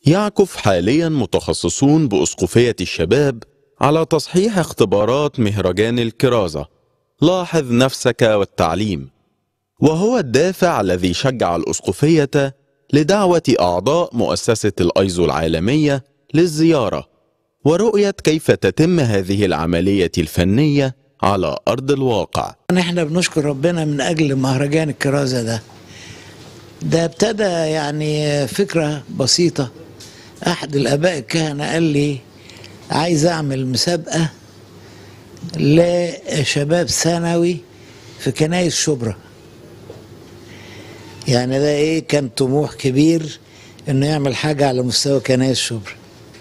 يعكف حاليا متخصصون بأسقفية الشباب على تصحيح اختبارات مهرجان الكرازة لاحظ نفسك والتعليم وهو الدافع الذي شجع الأسقفية لدعوة أعضاء مؤسسة الأيزو العالمية للزيارة ورؤية كيف تتم هذه العملية الفنية على أرض الواقع احنا بنشكر ربنا من اجل مهرجان الكرازه ده ده ابتدى يعني فكره بسيطه احد الاباء الكهنه قال لي عايز اعمل مسابقه لشباب ثانوي في كنايس شبرا يعني ده ايه كان طموح كبير انه يعمل حاجه على مستوى كنايس شبرا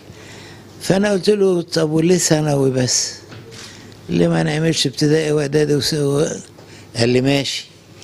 فانا قلت له طب وليه ثانوي بس ليه ما نعملش ابتدائي واعدادي وسوا قال لي ماشي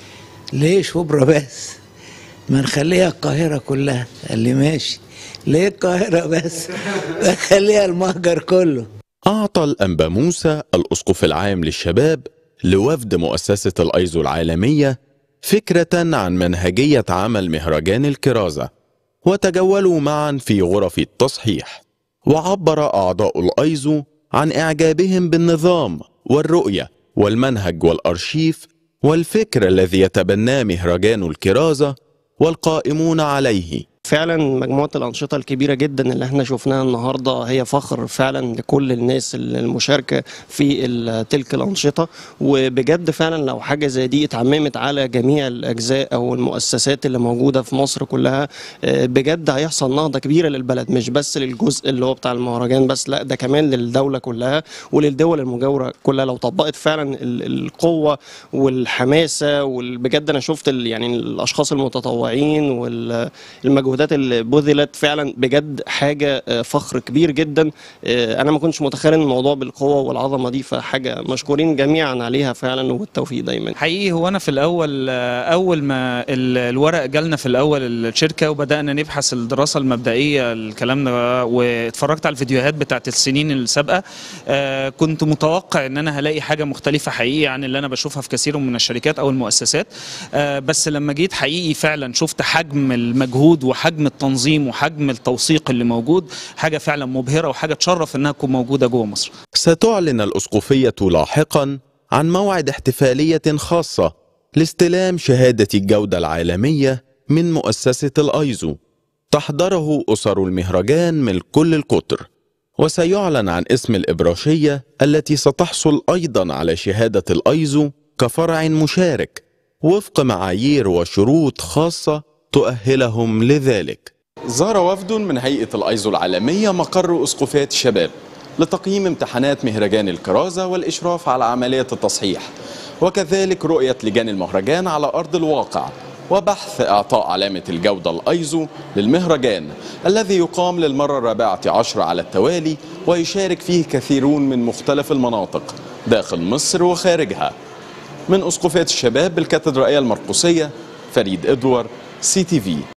ليه شبرا بس ما نخليها القاهرة كلها قال لي ماشي ليه القاهرة بس خليها المهجر كله أعطى الأنبا موسى الأسقف العام للشباب لوفد مؤسسة الأيزو العالمية فكرة عن منهجية عمل مهرجان الكرازة وتجولوا معا في غرف التصحيح وعبر أعضاء الأيزو عن إعجابهم بالنظام والرؤية والمنهج والأرشيف والفكر الذي يتبناه مهرجان الكرازة والقائمون عليه فعلا مجموعة الأنشطة الكبيرة جدا اللي احنا شفناها النهاردة هي فخر فعلا لكل الناس المشاركة في ال- تلك الأنشطة وبجد فعلا لو حاجة زي دي اتعممت على جميع الأجزاء أو المؤسسات اللي موجودة في مصر كلها آه، بجد هيحصل نهضة كبيرة للبلد مش بس للجزء اللي هو بتاع المهرجان بس لا ده كمان للدولة كلها وللدول المجاورة كلها لو طبقت فعلا ال- القوة والحماسة وبجد أنا شفت ال- يعني الأشخاص المتطوعين والمجهودات اللي بذلت فعلا بجد حاجة آه، فخر كبير جدا آه، أنا ما كنتش متخيل إن الموضوع بالقوة والعظمة دي فحاجة مشكورين جميعا عليها فعلا والتوفيق دايما حقيقي هو انا في الاول آه، اول ما ال- الورق جالنا في الاول الشركه وبدانا نبحث الدراسه المبدئيه الكلام ده واتفرجت على الفيديوهات بتاعت السنين السابقه آه، كنت متوقع ان انا هلاقي حاجه مختلفه حقيقي عن اللي انا بشوفها في كثير من الشركات او المؤسسات آه، بس لما جيت حقيقي فعلا شفت حجم المجهود وحجم التنظيم وحجم التوثيق اللي موجود حاجه فعلا مبهره وحاجه تشرف انها تكون موجوده جوه مصر ستعلن الأسقفية لاحقا عن موعد احتفالية خاصة لاستلام شهادة الجودة العالمية من مؤسسة الأيزو تحضره أسر المهرجان من كل القطر وسيعلن عن اسم الإبراشية التي ستحصل أيضا على شهادة الأيزو كفرع مشارك وفق معايير وشروط خاصة تؤهلهم لذلك زار وفد من هيئة الأيزو العالمية مقر أسقفية الشباب لتقييم امتحانات مهرجان الكرازة والإشراف على عملية التصحيح وكذلك رؤية لجان المهرجان على أرض الواقع وبحث إعطاء علامة الجودة الأيزو للمهرجان الذي يقام للمرة الرابعة عشر على التوالي ويشارك فيه كثيرون من مختلف المناطق داخل مصر وخارجها من أسقفية الشباب بالكاتدرائية المرقسية فريد إدوار سي تي في